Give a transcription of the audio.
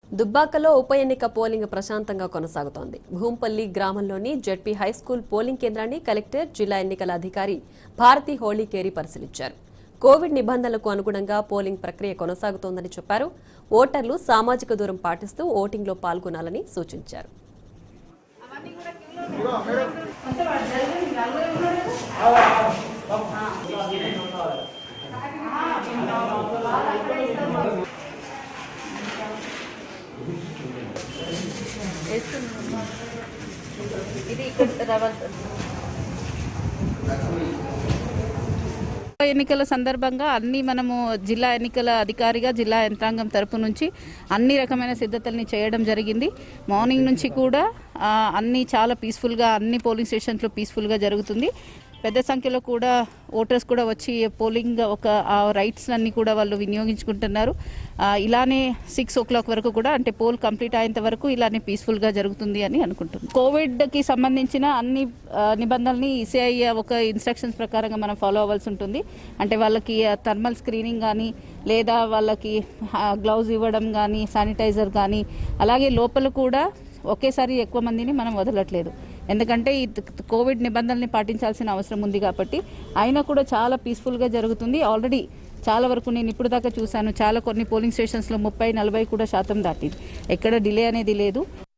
దుబ్బాకలో ఉప ఎన్నిక పోలింగ్ ప్రశాంతంగా కొనసాగుతోంది భూంపల్లి గ్రామంలోని జడ్పీ హైస్కూల్ పోలింగ్ కేంద్రాన్ని కలెక్టర్ జిల్లా ఎన్నికల అధికారి భారతి హోళీకేరి పరిశీలించారు కోవిడ్ నిబంధనలకు అనుగుణంగా పోలింగ్ ప్రక్రియ కొనసాగుతోందని చెప్పారు ఓటర్లు సామాజిక దూరం పాటిస్తూ ఓటింగ్లో పాల్గొనాలని సూచించారు ఇది ఇక్కడ రావాలి ఎన్నికల సందర్భంగా అన్ని మనము జిల్లా ఎన్నికల అధికారిగా జిల్లా యంత్రాంగం తరపు నుంచి అన్ని రకమైన సిద్ధతల్ని చేయడం జరిగింది మార్నింగ్ నుంచి కూడా ఆ, అన్ని చాలా పీస్ఫుల్గా అన్ని పోలింగ్ స్టేషన్స్లో పీస్ఫుల్గా జరుగుతుంది పెద్ద సంఖ్యలో కూడా ఓటర్స్ కూడా వచ్చి పోలింగ్ ఒక ఆ రైట్స్ అన్ని కూడా వాళ్ళు వినియోగించుకుంటున్నారు ఆ, ఇలానే సిక్స్ ఓ క్లాక్ వరకు కూడా అంటే పోల్ కంప్లీట్ అయ్యేంత వరకు ఇలానే పీస్ఫుల్గా జరుగుతుంది అని అనుకుంటున్నాను కోవిడ్కి సంబంధించిన అన్ని ఆ, నిబంధనల్ని ఈసీఐ ఒక ఇన్స్ట్రక్షన్స్ ప్రకారంగా మనం ఫాలో అవ్వాల్సి ఉంటుంది అంటే వాళ్ళకి థర్మల్ స్క్రీనింగ్ కానీ లేదా వాళ్ళకి గ్లౌజ్ ఇవ్వడం కానీ శానిటైజర్ కానీ అలాగే లోపల కూడా ఒకేసారి ఎక్కువ మందిని మనం వదలట్లేదు ఎందుకంటే ఈ త- కోవిడ్ నిబంధనల్ని పాటించాల్సిన అవసరం ఉంది కాబట్టి అయినా కూడా చాలా పీస్ఫుల్గా జరుగుతుంది ఆల్రెడీ చాలా వరకు నేను ఇప్పుడు దాకా చూశాను చాలా కొన్ని పోలింగ్ స్టేషన్స్లో ముప్పై నలభై కూడా శాతం దాటింది ఎక్కడ డిలే అనేది లేదు